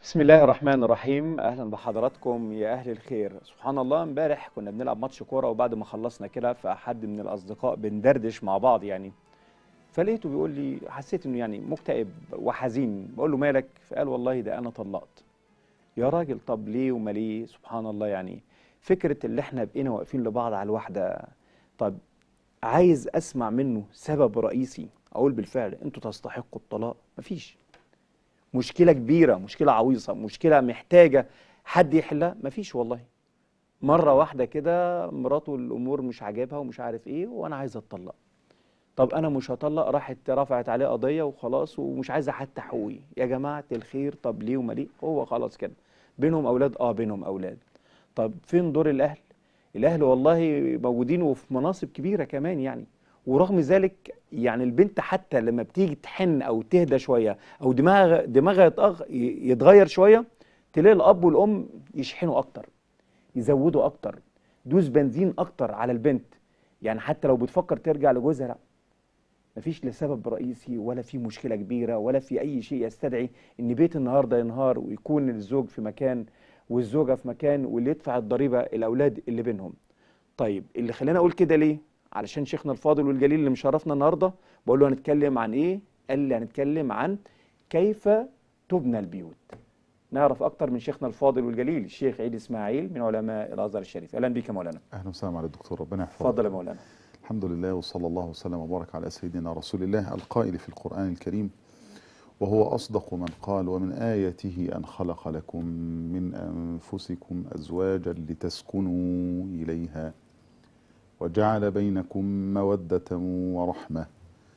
بسم الله الرحمن الرحيم اهلا بحضراتكم يا اهل الخير سبحان الله امبارح كنا بنلعب ماتش كوره وبعد ما خلصنا كده فحد من الاصدقاء بندردش مع بعض يعني فلقيته بيقول لي حسيت انه يعني مكتئب وحزين بقول له مالك فقال والله ده انا طلقت يا راجل طب ليه وما ليه سبحان الله يعني فكره اللي احنا بقينا واقفين لبعض على الواحده طب عايز اسمع منه سبب رئيسي اقول بالفعل انتوا تستحقوا الطلاق مفيش مشكلة كبيرة مشكلة عويصة مشكلة محتاجة حد يحلها مفيش والله مرة واحدة كده مراته الأمور مش عاجبها ومش عارف إيه وأنا عايز أتطلق طب أنا مش هطلق راحت رفعت عليه قضية وخلاص ومش عايزة حتى حقوقي يا جماعة الخير طب ليه وما ليه هو خلاص كده بينهم أولاد آه بينهم أولاد طب فين دور الأهل الأهل والله موجودين وفي مناصب كبيرة كمان يعني ورغم ذلك يعني البنت حتى لما بتيجي تحن او تهدى شويه او دماغ دماغها يتأغ... يتغير شويه تلاقي الاب والام يشحنوا اكتر يزودوا اكتر دوس بنزين اكتر على البنت يعني حتى لو بتفكر ترجع لجوزها لا مفيش لا سبب رئيسي ولا في مشكله كبيره ولا في اي شيء يستدعي ان بيت النهارده ينهار ويكون الزوج في مكان والزوجه في مكان واللي يدفع الضريبه الاولاد اللي بينهم طيب اللي خلاني اقول كده ليه علشان شيخنا الفاضل والجليل اللي مشرفنا النهارده بقول له هنتكلم عن ايه؟ قال لي هنتكلم عن كيف تبنى البيوت. نعرف اكتر من شيخنا الفاضل والجليل الشيخ عيد اسماعيل من علماء الازهر الشريف. اهلا بك يا مولانا. اهلا وسهلا على الدكتور ربنا يحفظك اتفضل يا مولانا. الحمد لله وصلى الله وسلم وبارك على سيدنا رسول الله القائل في القرآن الكريم وهو أصدق من قال ومن آياته أن خلق لكم من أنفسكم أزواجا لتسكنوا إليها وجعل بينكم مودة ورحمة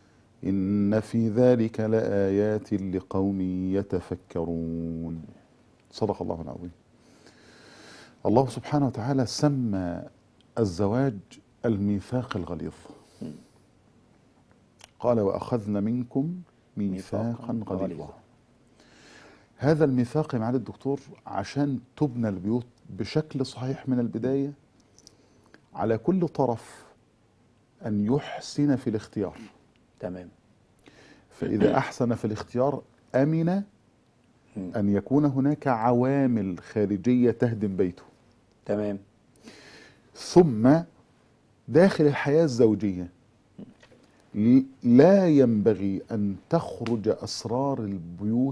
إن في ذلك لآيات لقوم يتفكرون صدق الله العظيم الله سبحانه وتعالى سمى الزواج الميثاق الغليظ قال وأخذنا منكم ميثاقا غليظا هذا الميثاق يا معالي الدكتور عشان تبنى البيوت بشكل صحيح من البدايه على كل طرف أن يحسن في الاختيار تمام فإذا أحسن في الاختيار أمن أن يكون هناك عوامل خارجية تهدم بيته تمام ثم داخل الحياة الزوجية لا ينبغي أن تخرج أسرار البيوت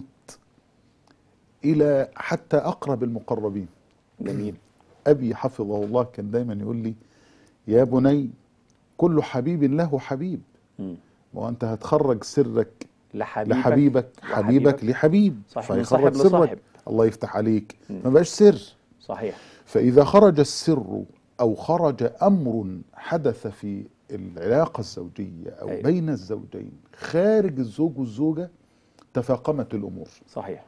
إلى حتى أقرب المقربين جميل أبي حفظه الله كان دايما يقول لي يا بني كل حبيب له حبيب وانت هتخرج سرك لحبيبك لحبيبك حبيبك لحبيب صحيح من فيخرج صاحب سرك لصاحب. الله يفتح عليك مم. ما بقاش سر صحيح فإذا خرج السر أو خرج أمر حدث في العلاقة الزوجية أو أيوة. بين الزوجين خارج الزوج والزوجة تفاقمت الأمور صحيح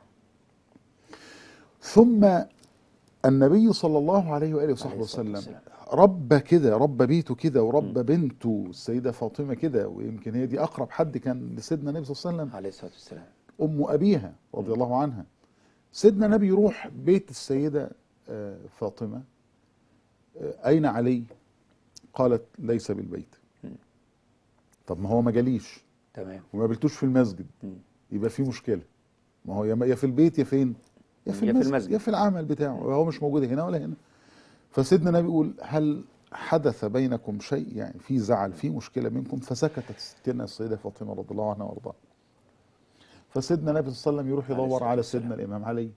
ثم النبي صلى الله عليه وآله وصحبه عليه الصلاة وسلم والسلام. ربى كده ربى بيته كده وربى م. بنته السيدة فاطمة كده ويمكن هي دي أقرب حد كان لسيدنا النبي صلى الله عليه وسلم عليه الصلاه والسلام أم أبيها رضي الله عنها سيدنا النبي يروح بيت السيدة آه، فاطمة آه، أين علي قالت ليس بالبيت م. طب ما هو ما جاليش تمام وما قابلتوش في المسجد م. يبقى في مشكلة ما هو يا يا في البيت يا فين يا في يا في المسجد, المسجد. يا في العمل بتاعه هو مش موجود هنا ولا هنا فسيدنا النبي يقول هل حدث بينكم شيء يعني في زعل في مشكلة منكم فسكتت ستنا السيدة فاطمة رضي الله عنها وارضاها فسيدنا النبي صلى الله عليه وسلم يروح عليه يدور الصلاة على والسلام. سيدنا الإمام علي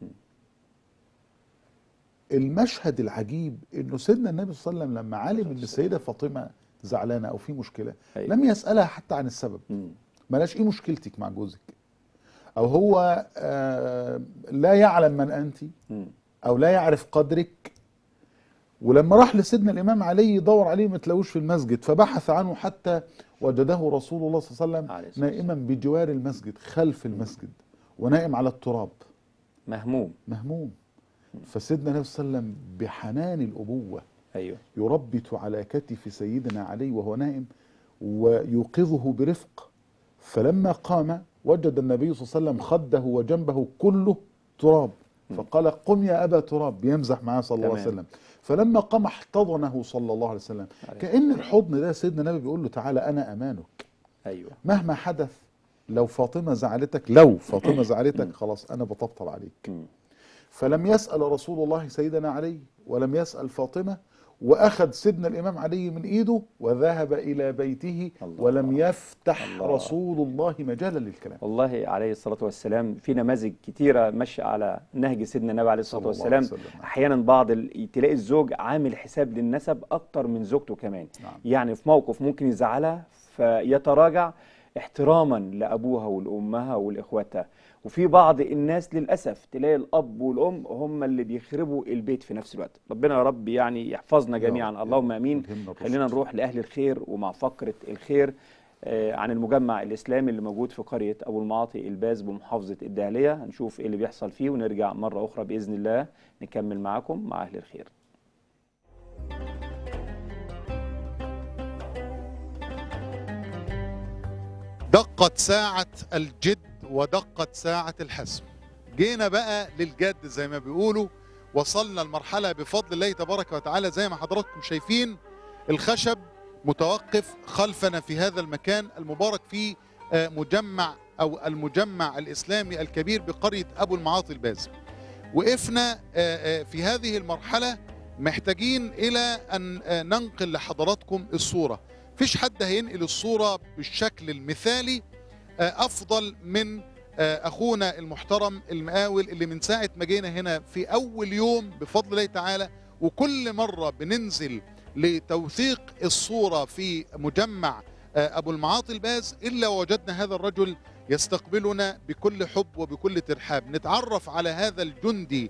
المشهد العجيب انه سيدنا النبي صلى الله عليه وسلم لما علم ان السيده فاطمه زعلانه او في مشكله أيوة. لم يسالها حتى عن السبب م. ملاش ايه مشكلتك مع جوزك او هو آه لا يعلم من انت م. او لا يعرف قدرك ولما راح لسيدنا الامام علي يدور عليه ما تلاقوش في المسجد فبحث عنه حتى وجده رسول الله صلى الله عليه عليه وسلم الصلاة نائما بجوار المسجد خلف المسجد ونائم على التراب مهموم مهموم فسيدنا النبي صلى الله عليه وسلم بحنان الابوه ايوه يربت على كتف سيدنا علي وهو نائم ويوقظه برفق فلما قام وجد النبي صلى الله عليه وسلم خده وجنبه كله تراب فقال قم يا ابا تراب بيمزح معاه صلى الله عليه تمام. وسلم فلما قام احتضنه صلى الله عليه وسلم عليه كأن الحضن ده سيدنا النبي بيقول له تعالى انا امانك ايوه مهما حدث لو فاطمة زعلتك لو فاطمة زعلتك خلاص أنا بطبطب عليك مم. فلم يسأل رسول الله سيدنا علي ولم يسأل فاطمة وأخذ سيدنا الإمام علي من إيده وذهب إلى بيته الله. ولم يفتح الله. رسول الله مجالا للكلام والله عليه الصلاة والسلام في نماذج كتيرة ماشية على نهج سيدنا النبي عليه الصلاة صلى الله عليه والسلام وسلم. أحيانا بعض ال- تلاقي الزوج عامل حساب للنسب أكتر من زوجته كمان نعم. يعني في موقف ممكن يزعلها فيتراجع احتراما لأبوها ولأمها ولإخواتها وفي بعض الناس للأسف تلاقي الأب والأم هم اللي بيخربوا البيت في نفس الوقت ربنا يا رب يعني يحفظنا يا جميعا رب، يا اللهم رب. آمين يلهمنا الرشد. خلينا نروح لأهل الخير ومع فقرة الخير آه، عن المجمع الإسلامي اللي موجود في قرية أبو المعاطي الباز بمحافظة الدهلية هنشوف إيه اللي بيحصل فيه ونرجع مرة أخرى بإذن الله نكمل معاكم مع أهل الخير دقت ساعة الجد ودقت ساعة الحسم جينا بقى للجد زي ما بيقولوا وصلنا المرحلة بفضل الله تبارك وتعالى زي ما حضراتكم شايفين الخشب متوقف خلفنا في هذا المكان المبارك فيه آه، مجمع أو المجمع الإسلامي الكبير بقرية أبو المعاطي الباز وقفنا آه، آه، في هذه المرحلة محتاجين إلى أن آه، ننقل لحضراتكم الصورة فيش حد هينقل الصورة بالشكل المثالي آه، أفضل من آه، أخونا المحترم المقاول اللي من ساعة ما جينا هنا في أول يوم بفضل الله تعالى وكل مرة بننزل لتوثيق الصورة في مجمع آه، أبو المعاطي الباز إلا وجدنا هذا الرجل يستقبلنا بكل حب وبكل ترحاب نتعرف على هذا الجندي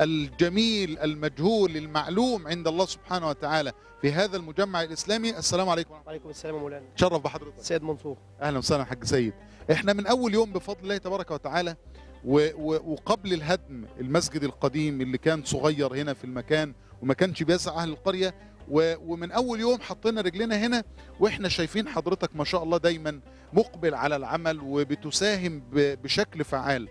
الجميل المجهول المعلوم عند الله سبحانه وتعالى في هذا المجمع الإسلامي السلام عليكم ورحمة الله وعليكم السلام يا مولانا تشرف بحضرتك سيد منصور اهلا وسهلا حاج سيد احنا من اول يوم بفضل الله تبارك وتعالى و و وقبل الهدم المسجد القديم اللي كان صغير هنا في المكان وما كانش بيسع اهل القريه و ومن اول يوم حطينا رجلنا هنا واحنا شايفين حضرتك ما شاء الله دايما مقبل على العمل وبتساهم ب- بشكل فعال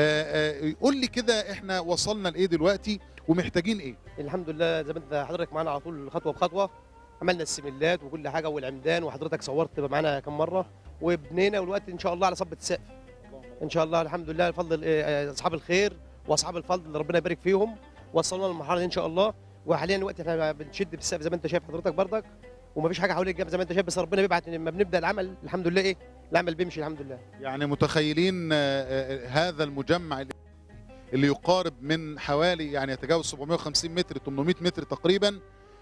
آه، آه، قول لي كده احنا وصلنا لايه دلوقتي ومحتاجين ايه الحمد لله زي ما انت حضرتك معانا على طول خطوه بخطوه عملنا السملات وكل حاجه والعمدان وحضرتك صورت معانا كم مره وبنينا والوقت ان شاء الله على صبة السقف ان شاء الله الحمد لله بفضل آه، اصحاب الخير واصحاب الفضل ربنا يبارك فيهم وصلنا للمرحله دي ان شاء الله وحاليا الوقت احنا بنشد في السقف زي ما انت شايف حضرتك بردك ومفيش حاجه حوالين الجبل زي ما انت شايف بس ربنا بيبعت لما بنبدا العمل الحمد لله ايه العمل بيمشي الحمد لله يعني متخيلين آه، آه، هذا المجمع اللي يقارب من حوالي يعني يتجاوز 750 متر 800 متر تقريبا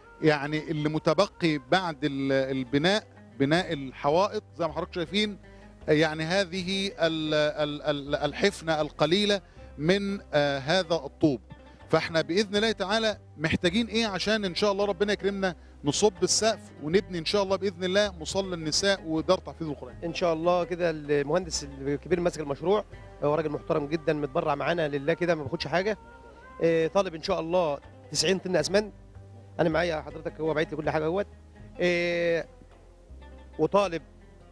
يعني اللي متبقي بعد ال- البناء بناء الحوائط زي ما حضراتكم شايفين آه، يعني هذه ال- ال- ال- الحفنة القليلة من آه، هذا الطوب فاحنا باذن الله تعالى محتاجين ايه عشان ان شاء الله ربنا يكرمنا نصب السقف ونبني ان شاء الله باذن الله مصلى النساء ودار تحفيظ القران ان شاء الله كده المهندس الكبير اللي ماسك المشروع هو راجل محترم جدا متبرع معانا لله كده ما بياخدش حاجه آه، طالب ان شاء الله 90 طن اسمنت انا معايا حضرتك هو باعت لي كل حاجه اهوت آه، وطالب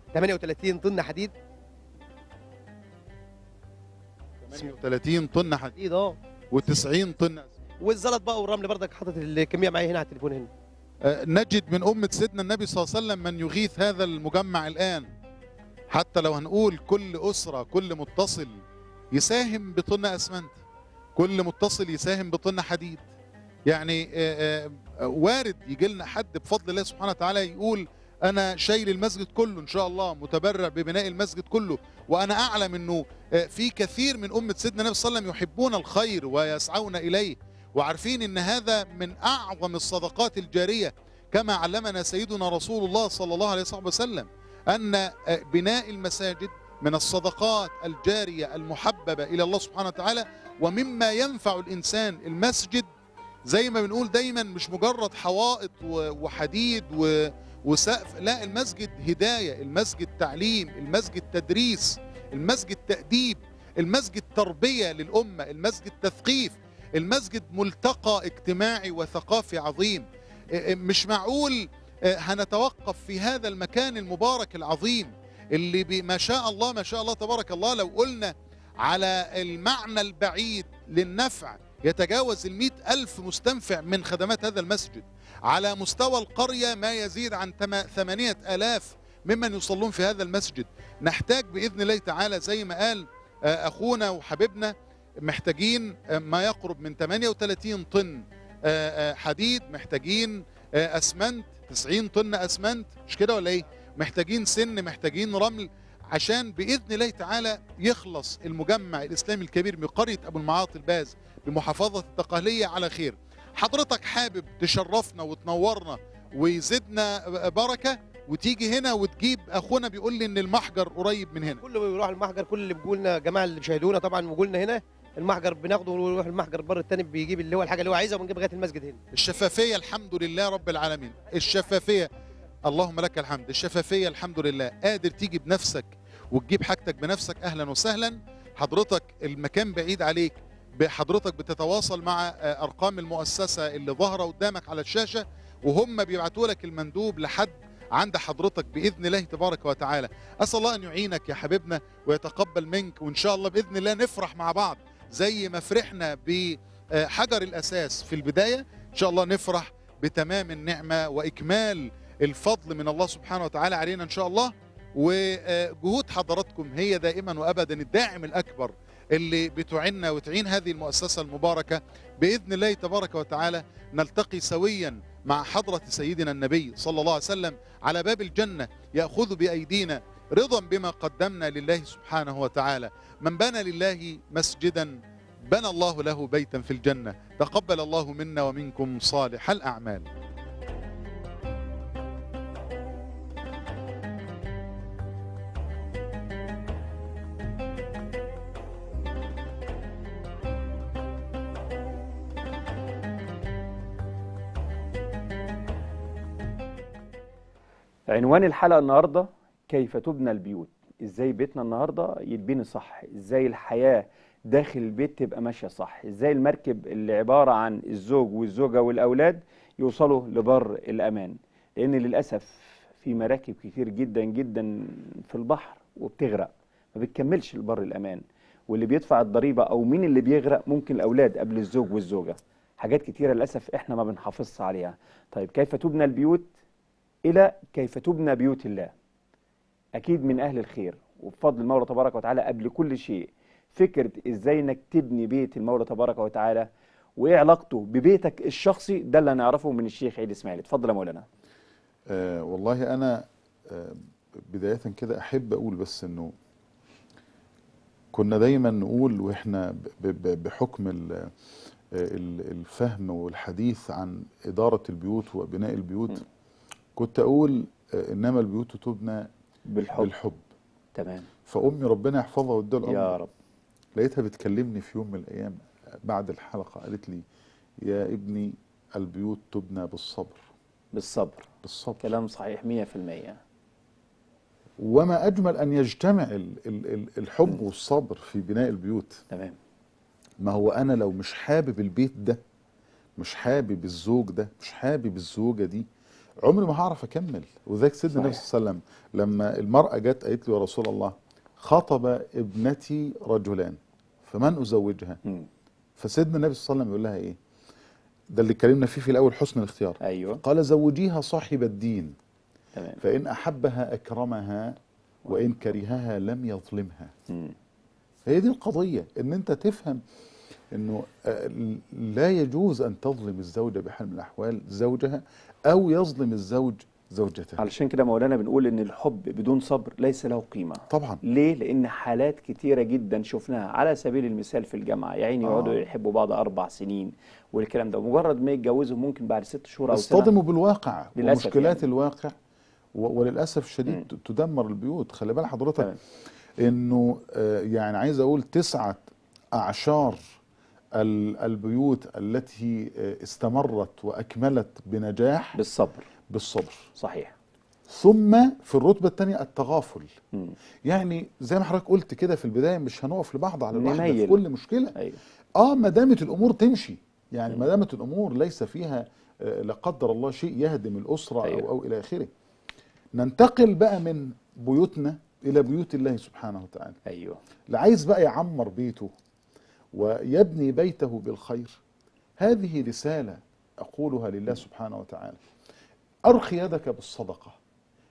38 طن حديد 38 طن حديد حديد اه و90 طن والزلط بقى والرمل بردك حاطط الكميه معايا هنا على التليفون هنا آه، نجد من أمة سيدنا النبي صلى الله عليه وسلم من يغيث هذا المجمع الآن حتى لو هنقول كل أسرة كل متصل يساهم بطن أسمنت كل متصل يساهم بطن حديد يعني آه، آه، وارد يجي لنا حد بفضل الله سبحانه وتعالى يقول أنا شايل المسجد كله إن شاء الله متبرع ببناء المسجد كله وأنا أعلم أنه آه، في كثير من أمة سيدنا النبي صلى الله عليه وسلم يحبون الخير ويسعون إليه وعارفين ان هذا من اعظم الصدقات الجاريه كما علمنا سيدنا رسول الله صلى الله عليه وصحبه وسلم ان بناء المساجد من الصدقات الجاريه المحببه الى الله سبحانه وتعالى ومما ينفع الانسان المسجد زي ما بنقول دايما مش مجرد حوائط و- وحديد و- وسقف لا المسجد هدايه المسجد تعليم المسجد تدريس المسجد تاديب المسجد تربيه للامه المسجد تثقيف المسجد ملتقى اجتماعي وثقافي عظيم إيه، مش معقول إيه، هنتوقف في هذا المكان المبارك العظيم اللي ب- ما شاء الله ما شاء الله تبارك الله لو قلنا على المعنى البعيد للنفع يتجاوز المئة ألف مستنفع من خدمات هذا المسجد على مستوى القرية ما يزيد عن تما- ثمانية ألاف ممن يصلون في هذا المسجد نحتاج باذن الله تعالى زي ما قال آه، اخونا وحبيبنا محتاجين آه، ما يقرب من 38 طن آه، آه، حديد محتاجين آه، اسمنت 90 طن اسمنت مش كده ولا ايه محتاجين سن محتاجين رمل عشان باذن الله تعالى يخلص المجمع الاسلامي الكبير بقريه ابو المعاطي الباز بمحافظه الدقهليه على خير حضرتك حابب تشرفنا وتنورنا ويزيدنا بركه وتيجي هنا وتجيب اخونا بيقول لي ان المحجر قريب من هنا كله بيروح المحجر كل اللي بيقولنا الجماعه اللي بيشاهدونا طبعا بيقولنا هنا المحجر بناخده ونروح المحجر بره التاني بيجيب اللي هو الحاجه اللي هو عايزها ونجيب لغايه المسجد هنا الشفافيه الحمد لله رب العالمين الشفافيه اللهم لك الحمد الشفافيه الحمد لله قادر تيجي بنفسك وتجيب حاجتك بنفسك اهلا وسهلا حضرتك المكان بعيد عليك حضرتك بتتواصل مع آه، ارقام المؤسسه اللي ظاهره قدامك على الشاشه وهم بيبعتوا لك المندوب لحد عند حضرتك باذن الله تبارك وتعالى اسال الله ان يعينك يا حبيبنا ويتقبل منك وان شاء الله باذن الله نفرح مع بعض زي ما فرحنا بحجر الاساس في البدايه ان شاء الله نفرح بتمام النعمه واكمال الفضل من الله سبحانه وتعالى علينا ان شاء الله وجهود حضراتكم هي دائما وابدا الداعم الاكبر اللي بتعيننا وتعين هذه المؤسسه المباركه باذن الله تبارك وتعالى نلتقي سويا مع حضره سيدنا النبي صلى الله عليه وسلم على باب الجنه ياخذ بايدينا رضا بما قدمنا لله سبحانه وتعالى من بنى لله مسجدا بنى الله له بيتا في الجنه تقبل الله منا ومنكم صالح الاعمال عنوان الحلقة النهاردة كيف تبنى البيوت ازاي بيتنا النهاردة يتبني صح ازاي الحياة داخل البيت تبقى ماشية صح ازاي المركب اللي عبارة عن الزوج والزوجة والأولاد يوصلوا لبر الأمان لأن للأسف في مراكب كتير جدا جدا في البحر وبتغرق ما بتكملش لبر الأمان واللي بيدفع الضريبة أو مين اللي بيغرق ممكن الأولاد قبل الزوج والزوجة حاجات كتيرة للأسف إحنا ما بنحافظش عليها طيب كيف تبنى البيوت إلى كيف تبنى بيوت الله أكيد من أهل الخير وبفضل المولى تبارك وتعالى قبل كل شيء فكرة إزاي إنك تبني بيت المولى تبارك وتعالى وإيه علاقته ببيتك الشخصي ده اللي هنعرفه من الشيخ عيد إسماعيل اتفضل يا مولانا آه والله انا آه بدايه كده احب اقول بس انه كنا دايما نقول واحنا ب- ب- بحكم ال- آه، ال- الفهم والحديث عن اداره البيوت وبناء البيوت كنت اقول آه، انما البيوت تبنى بالحب بالحب تمام فامي ربنا يحفظها ويديها العمر يا رب لقيتها بتكلمني في يوم من الايام بعد الحلقه قالت لي يا ابني البيوت تبنى بالصبر بالصبر بالصبر كلام صحيح 100% وما اجمل ان يجتمع ال- ال- ال- الحب والصبر في بناء البيوت تمام ما هو انا لو مش حابب البيت ده مش حابب الزوج ده مش حابب الزوجه دي عمري ما هعرف اكمل وذلك سيدنا النبي صحيح. صلى الله عليه وسلم لما المراه جت قالت له يا رسول الله خطب ابنتي رجلان فمن ازوجها مم. فسيدنا النبي صلى الله عليه وسلم يقول لها ايه ده اللي اتكلمنا فيه في الاول حسن الاختيار أيوه قال زوجيها صاحب الدين تمام فإن أحبها أكرمها وإن كرهها لم يظلمها مم. هي دي القضية إن أنت تفهم إنه آه، لا يجوز أن تظلم الزوجة بحال من الأحوال زوجها أو يظلم الزوج زوجته علشان كده مولانا بنقول إن الحب بدون صبر ليس له قيمة طبعا ليه؟ لأن حالات كتيرة جدا شفناها على سبيل المثال في الجامعة يا عيني آه. يقعدوا يحبوا بعض أربع سنين والكلام ده مجرد ما يتجوزوا ممكن بعد ست شهور أو سنة اصطدموا بالواقع للأسف ومشكلات يعني. الواقع و- وللأسف الشديد تدمر البيوت خلي بال حضرتك تمام. انه آه، يعني عايز اقول تسعة اعشار ال- البيوت التي آه، استمرت واكملت بنجاح بالصبر بالصبر صحيح ثم في الرتبة الثانية التغافل مم. يعني زي ما حضرتك قلت كده في البداية مش هنقف لبعض على الواحدة في نميل. كل مشكلة أيوه اه ما دامت الامور تمشي يعني ما دامت الامور ليس فيها آه، لا قدر الله شيء يهدم الاسره أيوة. او او الى اخره ننتقل بقى من بيوتنا الى بيوت الله سبحانه وتعالى أيوه اللي عايز بقى يعمر بيته ويبني بيته بالخير هذه رساله اقولها لله سبحانه وتعالى ارخي يدك بالصدقه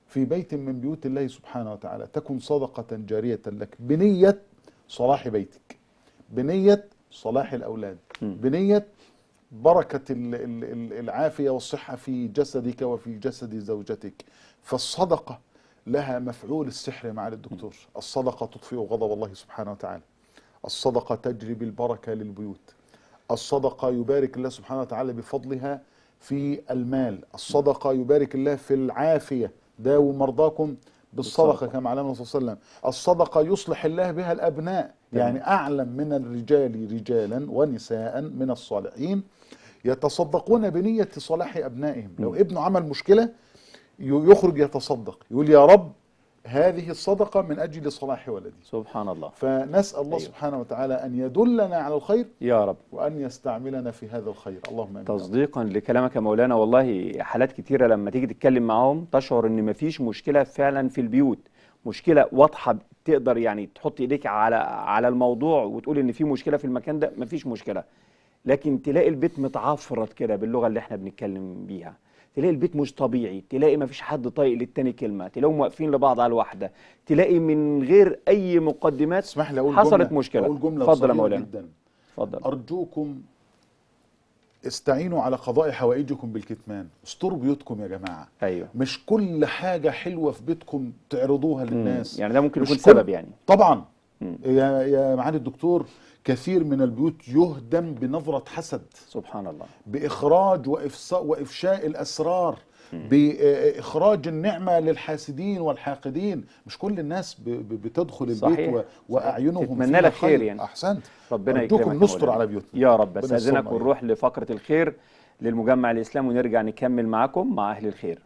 في بيت من بيوت الله سبحانه وتعالى تكن صدقة جارية لك بنية صلاح بيتك بنية صلاح الأولاد مم. بنية بركة ال- ال- ال- العافية والصحة في جسدك وفي جسد زوجتك فالصدقة لها مفعول السحر مع الدكتور الصدقة تطفئ غضب الله سبحانه وتعالى الصدقة تجري بالبركة للبيوت الصدقة يبارك الله سبحانه وتعالى بفضلها في المال الصدقة يبارك الله في العافية داووا مرضاكم بالصدقة بالصدقة. كما علمنا صلى الله عليه وسلم الصدقة يصلح الله بها الأبناء يعني أعلم من الرجال رجالا ونساء من الصالحين يتصدقون بنية صلاح أبنائهم لو ابنه عمل مشكلة ي- يخرج يتصدق يقول يا رب هذه الصدقة من أجل صلاح ولدي سبحان الله فنسأل الله أيوة. سبحانه وتعالى أن يدلنا على الخير يا رب وأن يستعملنا في هذا الخير اللهم آمين تصديقا لكلامك يا مولانا والله حالات كتيرة لما تيجي تتكلم معاهم تشعر ان مفيش مشكلة فعلا في البيوت مشكلة واضحة تقدر يعني تحط ايديك على على الموضوع وتقول ان في مشكلة في المكان ده مفيش مشكلة لكن تلاقي البيت متعفرت كده باللغة اللي احنا بنتكلم بيها تلاقي البيت مش طبيعي تلاقي مفيش حد طايق للتاني كلمة تلاقيهم واقفين لبعض على الواحدة تلاقي من غير اي مقدمات اسمح لي أقول حصلت جملة مشكلة. أقول جملة اتفضل يا صغيرة مولانا. جدا اتفضل أرجوكم استعينوا على قضاء حوائجكم بالكتمان استروا بيوتكم يا جماعة ايوه مش كل حاجة حلوة في بيتكم تعرضوها للناس يعني ده ممكن مش يكون كل- سبب يعني طبعا مم. يا يا معالي الدكتور كثير من البيوت يهدم بنظرة حسد سبحان الله بإخراج وإفصاء وإفشاء الأسرار بإخراج النعمة للحاسدين والحاقدين مش كل الناس ب- ب- بتدخل البيت صحيح. و- وأعينهم تتمنى فيها لك خير يعني. أحسنت ربنا أرجوكم يكرمك يا نستر مولانا. على بيوتنا يا رب ربنا استاذنك يسترنا ونروح لفقره الخير للمجمع الاسلامي ونرجع نكمل معاكم مع اهل الخير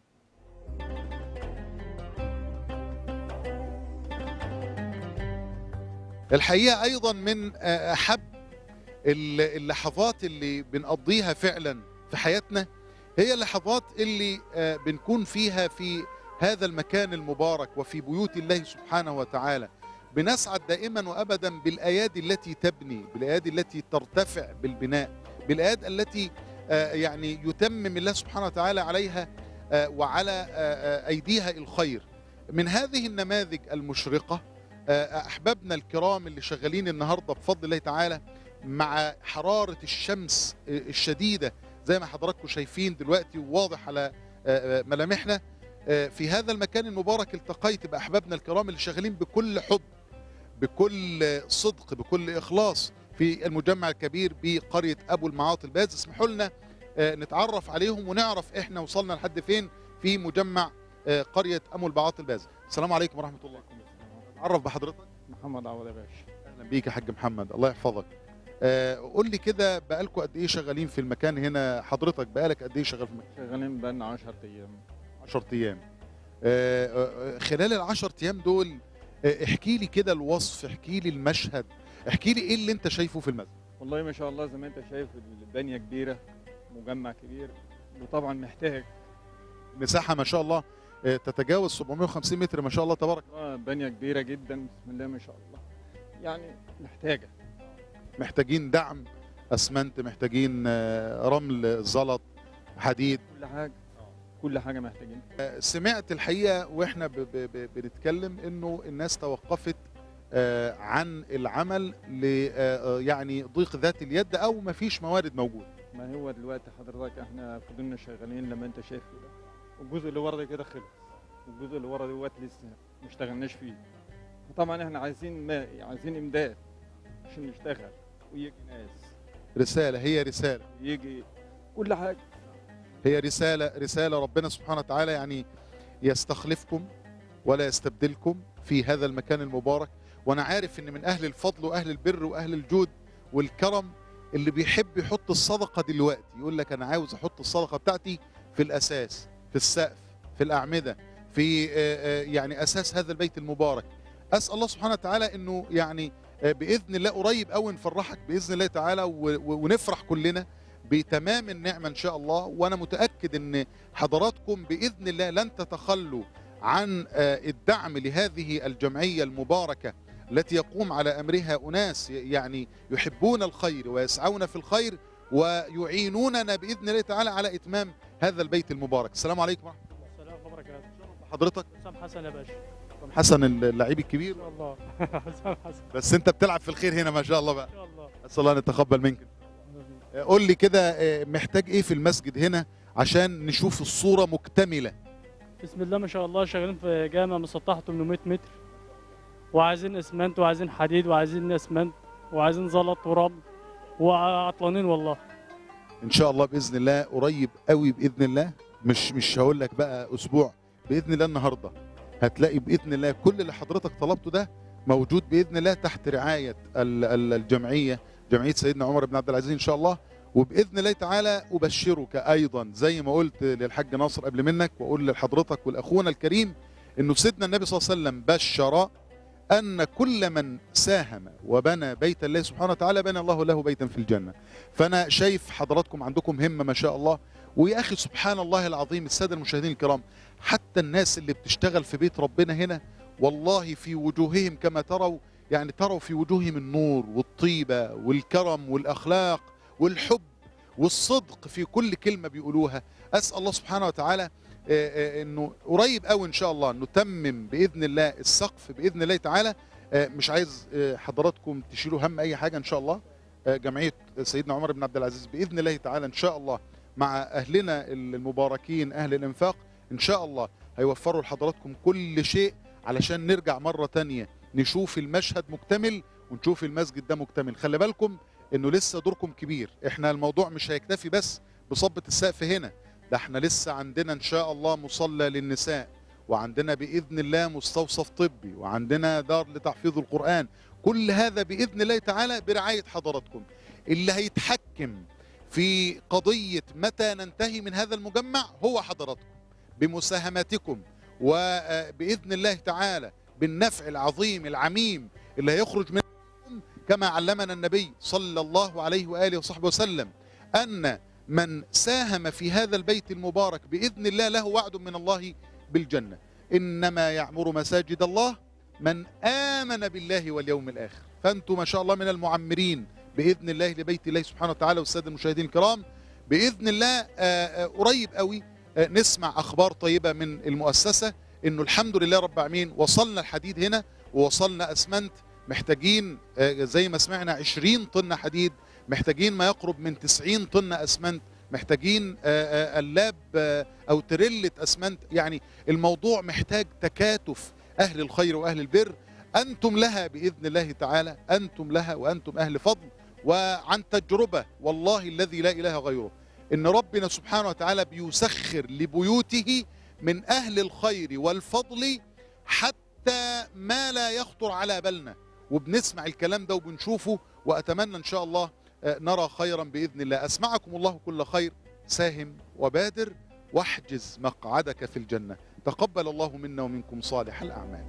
الحقيقة أيضا من آه، أحب ال- اللحظات اللي بنقضيها فعلا في حياتنا هي اللحظات اللي آه، بنكون فيها في هذا المكان المبارك وفي بيوت الله سبحانه وتعالى بنسعد دائما وأبدا بالأيادي التي تبني بالأيادي التي ترتفع بالبناء بالأيادي التي آه، يعني يتمم الله سبحانه وتعالى عليها آه، وعلى آه، آه، أيديها الخير من هذه النماذج المشرقة آه، احبابنا الكرام اللي شغالين النهارده بفضل الله تعالى مع حراره الشمس آه، الشديده زي ما حضراتكم شايفين دلوقتي وواضح على آه، آه، ملامحنا آه، في هذا المكان المبارك التقيت باحبابنا الكرام اللي شغالين بكل حب بكل آه، صدق بكل اخلاص في المجمع الكبير بقريه ابو المعاطي الباز اسمحوا لنا آه، نتعرف عليهم ونعرف احنا وصلنا لحد فين في مجمع آه، قريه ابو المعاطي الباز السلام عليكم ورحمه الله عرف بحضرتك محمد عوض يا باشا اهلا بيك يا حاج محمد الله يحفظك آه قول لي كده بقالكم قد ايه شغالين في المكان هنا حضرتك بقالك قد ايه شغال في المكان شغالين بقالنا 10 ايام 10 ايام آه آه، خلال ال 10 ايام دول آه احكي لي كده الوصف احكي لي المشهد احكي لي ايه اللي انت شايفه في المسجد والله ما شاء الله زي ما انت شايف البنيه كبيره مجمع كبير وطبعا محتاج مساحه ما شاء الله آه تتجاوز 750 متر ما شاء الله تبارك آه، بنيه كبيره جدا بسم الله ما شاء الله يعني محتاجه محتاجين دعم اسمنت محتاجين آه رمل زلط حديد كل حاجه كل حاجه محتاجين سمعت الحقيقه واحنا ب ب ب بنتكلم انه الناس توقفت آه، عن العمل ل آه، يعني ضيق ذات اليد او ما فيش موارد موجوده ما هو دلوقتي حضرتك احنا فضلنا شغالين لما انت شايف كده والجزء اللي ورا ده كده خلص والجزء اللي ورا دوت لسه ما اشتغلناش فيه طبعا احنا عايزين ما عايزين امداد عشان نشتغل ويجي ناس رساله هي رساله يجي كل حاجه هي رساله رساله ربنا سبحانه وتعالى يعني يستخلفكم ولا يستبدلكم في هذا المكان المبارك وانا عارف ان من اهل الفضل واهل البر واهل الجود والكرم اللي بيحب يحط الصدقه دلوقتي يقول لك انا عاوز احط الصدقه بتاعتي في الاساس في السقف في الاعمده في آه، آه، يعني اساس هذا البيت المبارك اسال الله سبحانه وتعالى انه يعني آه، باذن الله قريب قوي نفرحك باذن الله تعالى و- و- ونفرح كلنا بتمام النعمه ان شاء الله وانا متاكد ان حضراتكم باذن الله لن تتخلوا عن آه، الدعم لهذه الجمعيه المباركه التي يقوم على امرها اناس يعني يحبون الخير ويسعون في الخير ويعينوننا باذن الله تعالى على اتمام هذا البيت المبارك السلام عليكم ورحمه السلام وبركاته شرف حضرتك حسام حسن يا باشا حسن اللعيب الكبير ان شاء الله حسام حسن بس انت بتلعب في الخير هنا ما شاء الله بقى ان شاء الله اسال الله ان يتقبل منك آه، قول لي كده آه، محتاج ايه في المسجد هنا عشان نشوف الصوره مكتمله بسم الله ما شاء الله شغالين في جامع مسطحه 800 متر وعايزين اسمنت وعايزين حديد وعايزين اسمنت وعايزين زلط ورمل وعطلانين والله ان شاء الله باذن الله قريب قوي باذن الله مش مش هقول لك بقى اسبوع باذن الله النهارده هتلاقي باذن الله كل اللي حضرتك طلبته ده موجود باذن الله تحت رعايه ال- ال- الجمعيه جمعيه سيدنا عمر بن عبد العزيز ان شاء الله وباذن الله تعالى ابشرك ايضا زي ما قلت للحاج ناصر قبل منك واقول لحضرتك والاخونا الكريم انه سيدنا النبي صلى الله عليه وسلم بشر ان كل من ساهم وبنى بيت الله سبحانه وتعالى بنى الله له بيتا في الجنه فانا شايف حضراتكم عندكم همه ما شاء الله ويا اخي سبحان الله العظيم الساده المشاهدين الكرام حتى الناس اللي بتشتغل في بيت ربنا هنا والله في وجوههم كما تروا يعني تروا في وجوههم النور والطيبه والكرم والاخلاق والحب والصدق في كل كلمه بيقولوها اسال الله سبحانه وتعالى آه، آه، انه قريب قوي ان شاء الله نتمم باذن الله السقف باذن الله تعالى آه، مش عايز آه، حضراتكم تشيلوا هم اي حاجه ان شاء الله آه، جمعيه سيدنا عمر بن عبد العزيز باذن الله تعالى ان شاء الله مع اهلنا المباركين اهل الانفاق ان شاء الله هيوفروا لحضراتكم كل شيء علشان نرجع مره تانية نشوف المشهد مكتمل ونشوف المسجد ده مكتمل خلي بالكم انه لسه دوركم كبير احنا الموضوع مش هيكتفي بس بصبة السقف هنا ده احنا لسه عندنا ان شاء الله مصلى للنساء وعندنا باذن الله مستوصف طبي وعندنا دار لتحفيظ القران كل هذا باذن الله تعالى برعايه حضراتكم اللي هيتحكم في قضيه متى ننتهي من هذا المجمع هو حضراتكم بمساهماتكم وباذن الله تعالى بالنفع العظيم العميم اللي هيخرج منكم كما علمنا النبي صلى الله عليه واله وصحبه وسلم ان من ساهم في هذا البيت المبارك باذن الله له وعد من الله بالجنه انما يعمر مساجد الله من امن بالله واليوم الاخر فانتم ما شاء الله من المعمرين باذن الله لبيت الله سبحانه وتعالى والساده المشاهدين الكرام باذن الله آه، آه، قريب قوي آه، نسمع اخبار طيبه من المؤسسه انه الحمد لله رب العالمين وصلنا الحديد هنا ووصلنا اسمنت محتاجين آه، زي ما سمعنا 20 طن حديد محتاجين ما يقرب من 90 طن اسمنت محتاجين آه، آه، قلاب آه، او تريلة اسمنت يعني الموضوع محتاج تكاتف اهل الخير واهل البر انتم لها باذن الله تعالى انتم لها وانتم اهل فضل وعن تجربه والله الذي لا اله غيره ان ربنا سبحانه وتعالى بيسخر لبيوته من اهل الخير والفضل حتى ما لا يخطر على بالنا وبنسمع الكلام ده وبنشوفه واتمنى ان شاء الله آه، نرى خيرا باذن الله اسمعكم الله كل خير ساهم وبادر واحجز مقعدك في الجنه تقبل الله منا ومنكم صالح الاعمال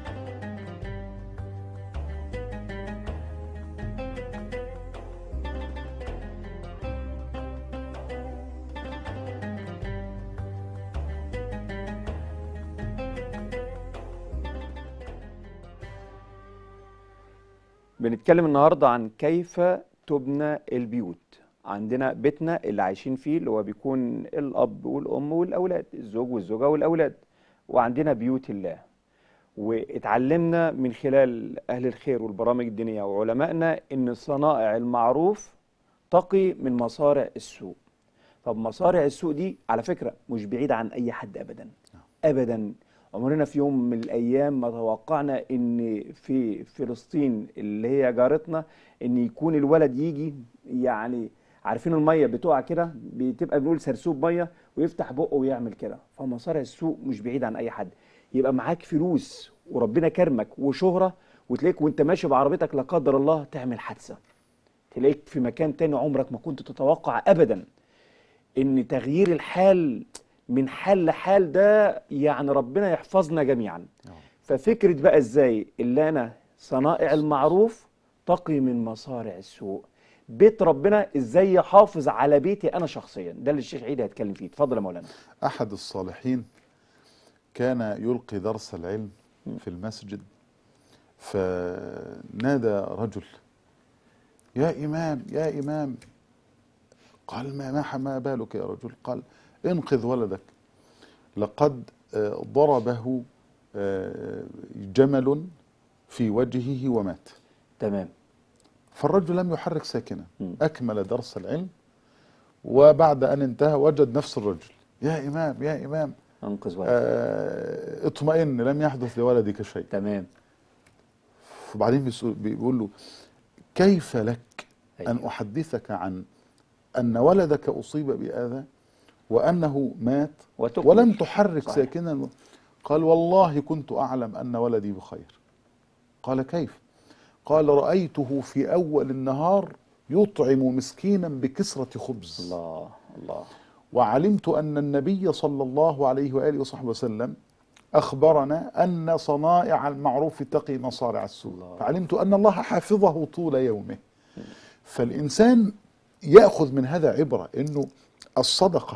بنتكلم النهارده عن كيف تبنى البيوت عندنا بيتنا اللي عايشين فيه اللي هو بيكون الأب والأم والأولاد الزوج والزوجة والأولاد وعندنا بيوت الله واتعلمنا من خلال أهل الخير والبرامج الدينية وعلمائنا إن صنائع المعروف تقي من مصارع السوء طب مصارع السوء دي على فكرة مش بعيدة عن أي حد أبدا أبدا عمرنا في يوم من الأيام ما توقعنا إن في فلسطين اللي هي جارتنا إن يكون الولد يجي يعني عارفين المية بتقع كده بتبقى بنقول سرسوب مية ويفتح بقه ويعمل كده فمصارع السوء مش بعيد عن أي حد يبقى معاك فلوس وربنا كرمك وشهرة وتلاقيك وانت ماشي بعربيتك لا قدر الله تعمل حادثة تلاقيك في مكان تاني عمرك ما كنت تتوقع أبدا ان تغيير الحال من حال لحال ده يعني ربنا يحفظنا جميعا ففكرة بقى ازاي اللي انا صنائع المعروف تقي من مصارع السوء بيت ربنا ازاي يحافظ على بيتي انا شخصيا ده اللي الشيخ عيد هيتكلم فيه اتفضل يا مولانا أحد الصالحين كان يلقي درس العلم في المسجد فنادى رجل يا إمام يا إمام قال ما ما ما بالك يا رجل قال انقذ ولدك لقد آه، ضربه آه، جمل في وجهه ومات تمام فالرجل لم يحرك ساكنا مم. أكمل درس العلم وبعد أن انتهى وجد نفس الرجل يا إمام يا إمام انقذ ولد آه، اطمئن لم يحدث لولدك شيء تمام وبعدين بيسأل- بيقول له كيف لك أن أيوة. أحدثك عن أن ولدك أصيب بأذى وأنه مات وتكمل. ولم تحرك صحيح. ساكنا قال والله كنت أعلم أن ولدي بخير قال كيف قال رأيته في أول النهار يطعم مسكينا بكسرة خبز الله الله وعلمت أن النبي صلى الله عليه وآله وصحبه وسلم أخبرنا أن صنائع المعروف تقي مصارع السوء الله. فعلمت أن الله حافظه طول يومه فالإنسان يأخذ من هذا عبرة أنه الصدقة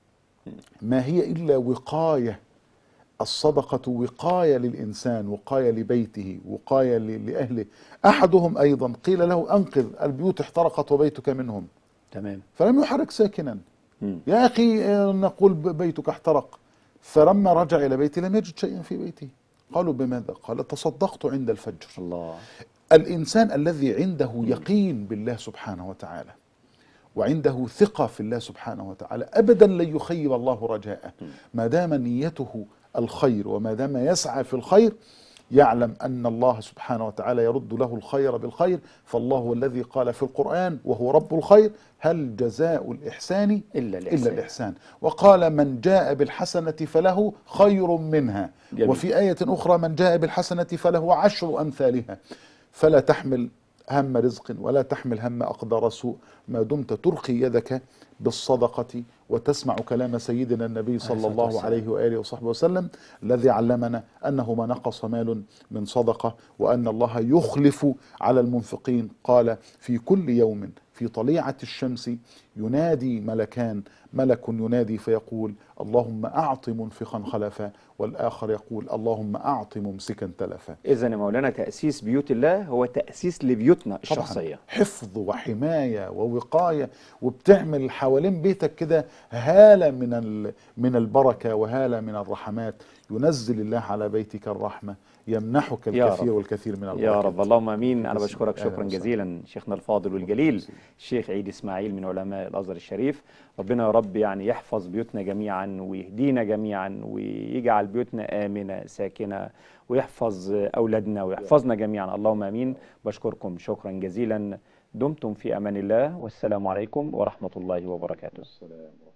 ما هي إلا وقاية الصدقة وقاية للإنسان وقاية لبيته وقاية ل- لأهله أحدهم أيضا قيل له أنقذ البيوت احترقت وبيتك منهم تمام فلم يحرك ساكنا مم. يا أخي آه، نقول ب- بيتك احترق فلما رجع إلى بيته لم يجد شيئا في بيته قالوا بماذا قال تصدقت عند الفجر الله الإنسان الذي عنده يقين بالله سبحانه وتعالى وعنده ثقة في الله سبحانه وتعالى أبدا لن يخيب الله رجاءه ما دام نيته الخير وما دام يسعى في الخير يعلم أن الله سبحانه وتعالى يرد له الخير بالخير فالله هو الذي قال في القرآن وهو رب الخير هل جزاء الإحسان إلا الإحسان. إلا الإحسان وقال من جاء بالحسنة فله خير منها جميل. وفي آية أخرى من جاء بالحسنة فله عشر أمثالها فلا تحمل هم رزق ولا تحمل هم أقدار سوء ما دمت ترخي يدك بالصدقة وتسمع كلام سيدنا النبي صلى الصلاة الله والسلام. عليه وآله وصحبه وسلم الذي علمنا أنه ما نقص مال من صدقة وأن الله يخلف على المنفقين قال في كل يوم في طليعة الشمس ينادي ملكان ملك ينادي فيقول اللهم أعط منفقا خلفا والآخر يقول اللهم أعط ممسكا تلفا إذا يا مولانا تأسيس بيوت الله هو تأسيس لبيوتنا الشخصية حفظ وحماية ووقاية وبتعمل حوالين بيتك كده هالة من ال- من البركة وهالة من الرحمات ينزل الله على بيتك الرحمة يمنحك يا الكثير رب. والكثير من البركات يا رب اللهم امين انا بسم بشكرك الله. شكرا أهلا جزيلا شيخنا الفاضل والجليل الشيخ عيد اسماعيل من علماء الازهر الشريف ربنا يا رب يعني يحفظ بيوتنا جميعا ويهدينا جميعا ويجعل بيوتنا امنه ساكنه ويحفظ اولادنا ويحفظنا جميعا اللهم امين بشكركم شكرا جزيلا دمتم في امان الله والسلام عليكم ورحمه الله وبركاته